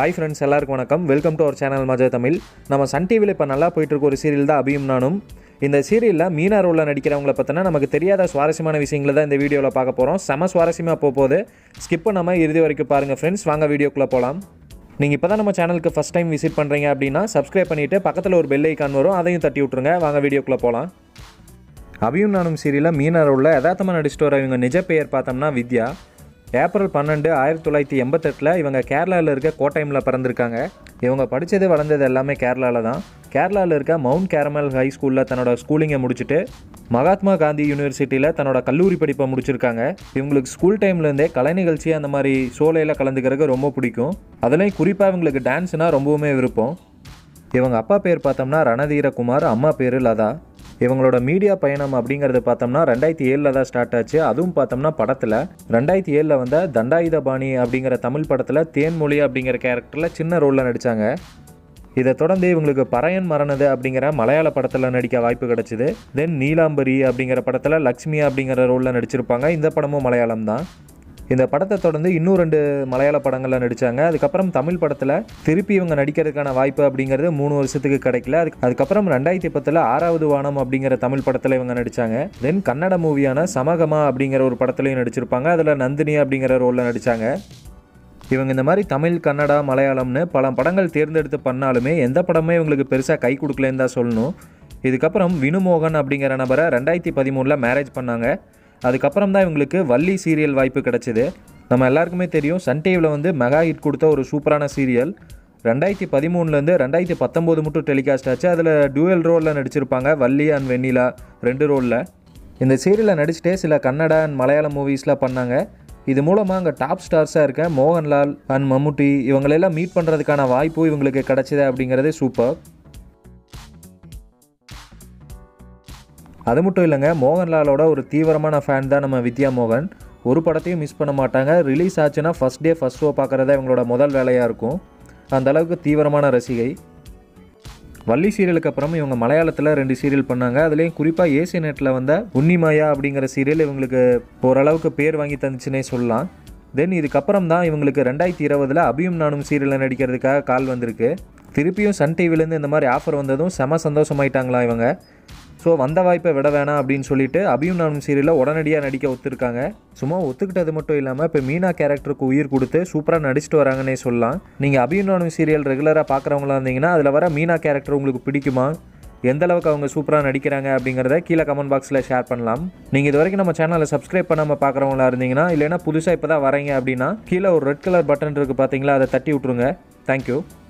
hi friends எல்லாருக்கும் வணக்கம் welcome to our channel மஜா தமிழ் நம்ம சன் டிவியில் இப்போ நல்லா போயிட்டு இருக்க ஒரு சீரியல் தான் அபியும் நானும் இந்த சீரியலில் மீனா ரோலில் நடிக்கிறவங்கள பார்த்தோன்னா நமக்கு தெரியாத சுவாரஸ்யமான விஷயங்களை தான் இந்த வீடியோவில் பார்க்க போகிறோம் செம சுவாரஸ்யமாக போக போகுது ஸ்கிப் பண்ணாமல் இறுதி வரைக்கும் பாருங்கள் ஃப்ரெண்ட்ஸ் வாங்க வீடியோக்குள்ளே போகலாம் நீங்கள் இப்போ தான் நம்ம சேனலுக்கு ஃபஸ்ட் டைம் விசிட் பண்ணுறீங்க அப்படின்னா சப்ஸ்கிரைப் பண்ணிவிட்டு பக்கத்தில் ஒரு பெல் ஐக்கான் வரும் அதையும் தட்டி விட்ருங்க வாங்க வீடியோக்குள்ளே போகலாம் அபியும் நானும் சீரியலில் மீனா ரோலில் யதார்த்தமாக நடிச்சிட்டு வர இவங்க நிஜ பெயர் பார்த்தோம்னா வித்யா ஏப்ரல் பன்னெண்டு ஆயிரத்தி தொள்ளாயிரத்தி எண்பத்தெட்டில் இவங்க கேரளாவில் இருக்க கோட்டைமில் பிறந்திருக்காங்க இவங்க படித்தது வளர்ந்தது எல்லாமே கேரளாவில் தான் கேரளாவில் இருக்க மவுண்ட் கேரமல் ஹை ஸ்கூலில் தன்னோட ஸ்கூலிங்கை முடிச்சுட்டு மகாத்மா காந்தி யூனிவர்சிட்டியில் தன்னோட கல்லூரி படிப்பை முடிச்சிருக்காங்க இவங்களுக்கு ஸ்கூல் டைம்லேருந்தே கலை நிகழ்ச்சி அந்த மாதிரி ஷோலையில் கலந்துக்கிறதுக்கு ரொம்ப பிடிக்கும் அதுலேயும் குறிப்பாக இவங்களுக்கு டான்ஸ்னால் ரொம்பவுமே விருப்பம் இவங்க அப்பா பேர் பார்த்தோம்னா ரணதீரகுமார் அம்மா பேர் லதா இவங்களோட மீடியா பயணம் அப்படிங்கிறது பார்த்தோம்னா ரெண்டாயிரத்தி ஏழில் தான் ஸ்டார்ட் ஆச்சு அதுவும் பார்த்தோம்னா படத்தில் ரெண்டாயிரத்தி ஏழில் வந்த தண்டாயுதபாணி அப்படிங்கிற தமிழ் படத்தில் தேன்மொழி அப்படிங்கிற கேரக்டரில் சின்ன ரோலில் நடித்தாங்க இதை தொடர்ந்து இவங்களுக்கு பறையன் மரணது அப்படிங்கிற மலையாள படத்தில் நடிக்க வாய்ப்பு கிடைச்சிது தென் நீலாம்பரி அப்படிங்கிற படத்தில் லக்ஷ்மி அப்படிங்கிற ரோலில் நடிச்சிருப்பாங்க இந்த படமும் மலையாளம் தான் இந்த படத்தை தொடர்ந்து இன்னும் ரெண்டு மலையாள படங்களில் நடித்தாங்க அதுக்கப்புறம் தமிழ் படத்தில் திருப்பி இவங்க நடிக்கிறதுக்கான வாய்ப்பு அப்படிங்கிறது மூணு வருஷத்துக்கு கிடைக்கல அதுக்கு அதுக்கப்புறம் ரெண்டாயிரத்தி பத்தில் ஆறாவது வானம் அப்படிங்கிற தமிழ் படத்தில் இவங்க நடித்தாங்க தென் கன்னட மூவியான சமகமா அப்படிங்கிற ஒரு படத்துலையும் நடிச்சிருப்பாங்க அதில் நந்தினி அப்படிங்கிற ரோலில் நடித்தாங்க இவங்க இந்த மாதிரி தமிழ் கன்னடா மலையாளம்னு பல படங்கள் தேர்ந்தெடுத்து பண்ணாலுமே எந்த படமே இவங்களுக்கு பெருசாக கை கொடுக்கலன்னு தான் சொல்லணும் இதுக்கப்புறம் வினுமோகன் அப்படிங்கிற நபரை ரெண்டாயிரத்தி பதிமூணில் மேரேஜ் பண்ணாங்க அதுக்கப்புறம் தான் இவங்களுக்கு வள்ளி சீரியல் வாய்ப்பு கிடச்சிது நம்ம எல்லாருக்குமே தெரியும் சன் டிவியில் வந்து மெகா ஹிட் கொடுத்த ஒரு சூப்பரான சீரியல் ரெண்டாயிரத்தி பதிமூணுலேருந்து ரெண்டாயிரத்தி பத்தொம்போது மட்டும் டெலிகாஸ்ட் ஆச்சு அதில் டூயல் ரோலில் நடிச்சிருப்பாங்க வள்ளி அண்ட் வெண்ணிலா ரெண்டு ரோலில் இந்த சீரியலில் நடிச்சுட்டே சில கன்னடா அண்ட் மலையாளம் மூவிஸ்லாம் பண்ணாங்க இது மூலமாக அங்கே டாப் ஸ்டார்ஸாக இருக்க மோகன்லால் அண்ட் மம்முட்டி இவங்களெல்லாம் மீட் பண்ணுறதுக்கான வாய்ப்பு இவங்களுக்கு கிடைச்சிது அப்படிங்கிறது சூப்பர் அது மட்டும் இல்லைங்க மோகன்லாலோட ஒரு தீவிரமான ஃபேன் தான் நம்ம வித்யா மோகன் ஒரு படத்தையும் மிஸ் பண்ண மாட்டாங்க ரிலீஸ் ஆச்சுன்னா ஃபஸ்ட் டே ஃபஸ்ட் ஷோ பார்க்குறதா இவங்களோட முதல் வேலையாக இருக்கும் அந்த அளவுக்கு தீவிரமான ரசிகை வள்ளி சீரியலுக்கு அப்புறம் இவங்க மலையாளத்தில் ரெண்டு சீரியல் பண்ணாங்க அதுலேயும் குறிப்பாக ஏசிய நெட்டில் வந்த உன்னிமாயா அப்படிங்கிற சீரியல் இவங்களுக்கு ஓரளவுக்கு பேர் வாங்கி தந்துச்சுன்னே சொல்லலாம் தென் இதுக்கப்புறம் தான் இவங்களுக்கு ரெண்டாயிரத்தி இருபதில் அபியும் நானும் சீரியலில் நடிக்கிறதுக்காக கால் வந்திருக்கு திருப்பியும் சன் டிவிலேருந்து இந்த மாதிரி ஆஃபர் வந்ததும் செம சந்தோஷமாயிட்டாங்களா இவங்க ஸோ வந்த வாய்ப்பை விட வேணாம் அப்படின்னு சொல்லிட்டு அபியும் நானும் சீரியலில் உடனடியாக நடிக்க ஒத்துருக்காங்க சும்மா ஒத்துக்கிட்டது மட்டும் இல்லாமல் இப்போ மீனா கேரக்டருக்கு உயிர் கொடுத்து சூப்பராக நடிச்சிட்டு வராங்கன்னே சொல்லலாம் நீங்கள் அபியும் நானும் சீரியல் ரெகுலராக பார்க்குறவங்களா இருந்தீங்கன்னா அதில் வர மீனா கேரக்டர் உங்களுக்கு பிடிக்குமா எந்த அளவுக்கு அவங்க சூப்பராக நடிக்கிறாங்க அப்படிங்கிறத கீழே கமெண்ட் பாக்ஸில் ஷேர் பண்ணலாம் நீங்கள் இது வரைக்கும் நம்ம சேனலை சப்ஸ்கிரைப் பண்ணாமல் பார்க்குறவங்களா இருந்தீங்கன்னா இல்லைனா புதுசாக இப்போ தான் வரீங்க அப்படின்னா கீழே ஒரு ரெட் கலர் பட்டன் இருக்குது பார்த்தீங்களா அதை தட்டி விட்ருங்க தேங்க்யூ